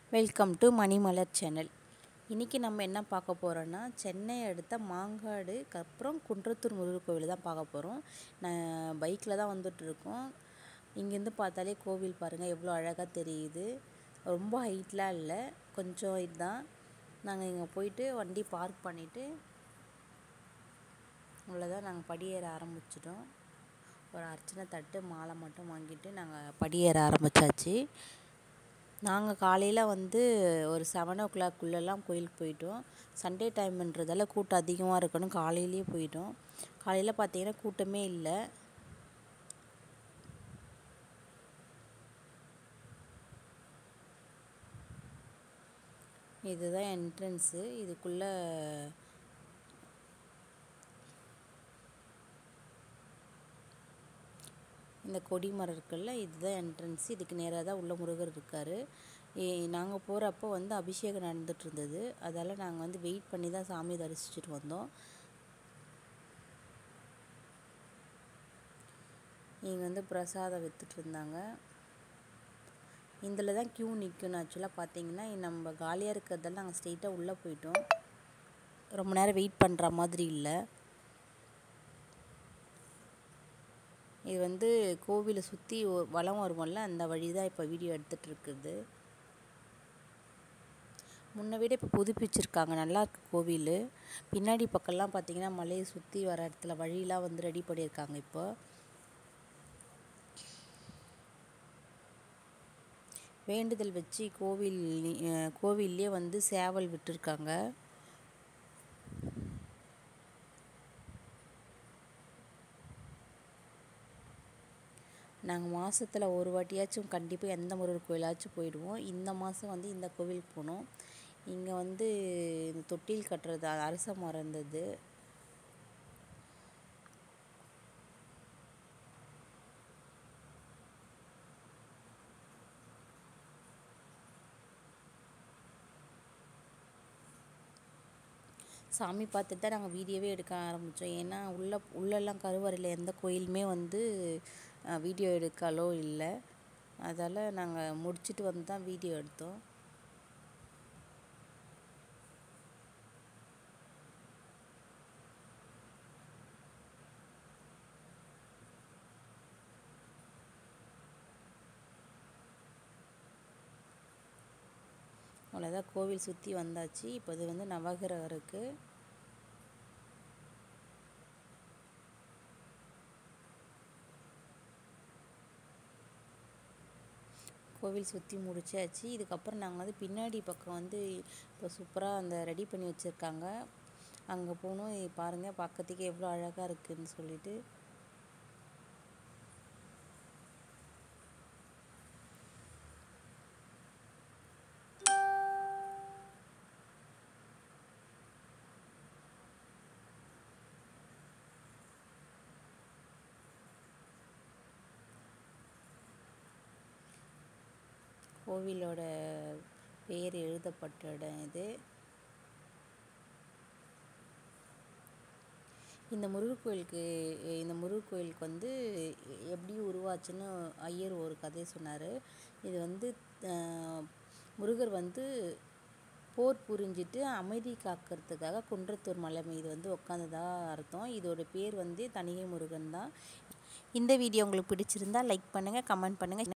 welcome to மணிமலர் channel இன்றைக்கி நம்ம என்ன பார்க்க போகிறோன்னா சென்னை அடுத்த மாங்காடுக்கு அப்புறம் குன்றத்தூர் முருகர் கோவில் தான் பார்க்க போகிறோம் நான் பைக்கில் தான் வந்துட்டுருக்கோம் இங்கேருந்து பார்த்தாலே கோவில் பாருங்கள் எவ்வளோ அழகாக தெரியுது ரொம்ப ஹைட்லாம் இல்லை கொஞ்சம் இதுதான் நாங்கள் இங்கே போயிட்டு வண்டி பார்க் பண்ணிவிட்டு அவ்வளோதான் நாங்கள் படியேற ஆரம்பிச்சிட்டோம் ஒரு அர்ச்சனை தட்டு மாலை மட்டும் வாங்கிட்டு நாங்கள் படியேற ஆரம்பித்தாச்சு நாங்கள் காலையில் வந்து ஒரு செவன் ஓ கிளாக்குள்ளெல்லாம் கோயிலுக்கு போயிட்டோம் சண்டே டைம்ன்றதால கூட்டம் அதிகமாக இருக்கணும் காலையிலேயே போயிட்டோம் காலையில் பார்த்தீங்கன்னா கூட்டமே இல்லை இதுதான் என்ட்ரன்ஸு இதுக்குள்ளே இந்த கொடி மரம் இருக்குல்ல இதுதான் என்ட்ரன்ஸ் இதுக்கு நேராக தான் உள்ள முருகர் இருக்கார் நாங்கள் போகிறப்போ வந்து அபிஷேகம் நடந்துட்டு இருந்தது அதால் நாங்கள் வந்து வெயிட் பண்ணி தான் சாமி தரிசிச்சுட்டு வந்தோம் இங்கே வந்து பிரசாதம் விற்றுட்டு இருந்தாங்க இதில் தான் க்யூ நிற்கணும் ஆக்சுவலாக பார்த்தீங்கன்னா நம்ம காலியாக இருக்கிறதால நாங்கள் ஸ்ட்ரெயிட்டாக உள்ளே போயிட்டோம் ரொம்ப நேரம் வெயிட் பண்ணுற மாதிரி இல்லை இது வந்து கோவிலை சுற்றி வளம் வருவோம்ல அந்த வழி தான் இப்போ வீடியோ எடுத்துகிட்டு இருக்குது முன்ன விட இப்போ புதுப்பிச்சிருக்காங்க நல்லா இருக்கு கோவில் பின்னாடி பக்கம்லாம் பார்த்தீங்கன்னா மலையை சுற்றி வர இடத்துல வழியெலாம் வந்து ரெடி பண்ணியிருக்காங்க இப்போ வேண்டுதல் வச்சு கோவில் கோவில்லே வந்து சேவல் விட்டுருக்காங்க நாங்கள் மாதத்தில் ஒரு வாட்டியாச்சும் கண்டிப்பாக எந்த முருகர் கோயிலாச்சும் போயிடுவோம் இந்த மாதம் வந்து இந்த கோவிலுக்கு போனோம் இங்கே வந்து இந்த தொட்டில் கட்டுறது அரச மரம் இருந்தது சாமி பார்த்துட்டு தான் நாங்கள் வீடியோவே எடுக்க ஆரம்பித்தோம் ஏன்னா உள்ள உள்ளெல்லாம் கருவறையில் எந்த கோயிலுமே வந்து வீடியோ எடுக்காலோ இல்லை அதால் நாங்கள் முடிச்சுட்டு வந்து தான் வீடியோ எடுத்தோம் அவ்வளோதான் கோவில் சுற்றி வந்தாச்சு இப்போ இது வந்து நவகிரகம் இருக்குது கோவில் சுற்றி முடிச்சாச்சு இதுக்கப்புறம் நாங்கள் வந்து பின்னாடி பக்கம் வந்து இப்போ சூப்பராக அந்த ரெடி பண்ணி வச்சுருக்காங்க அங்கே போகணும் பாருங்கள் பக்கத்துக்கு எவ்வளோ அழகாக இருக்குதுன்னு சொல்லிட்டு கோவிலோட பேர் எழுதப்பட்ட இடம் இது இந்த முருகர் கோயிலுக்கு இந்த முருகர் கோயிலுக்கு வந்து எப்படி உருவாச்சுன்னு ஐயர் ஒரு கதையை சொன்னார் இது வந்து முருகர் வந்து போர் புரிஞ்சிட்டு அமைதி காக்கிறதுக்காக குன்றத்தூர் மலை மீது வந்து உட்காந்ததா அர்த்தம் இதோட பேர் வந்து தனிகை முருகன் தான் இந்த வீடியோ உங்களுக்கு பிடிச்சிருந்தா லைக் பண்ணுங்கள் கமெண்ட் பண்ணுங்கள்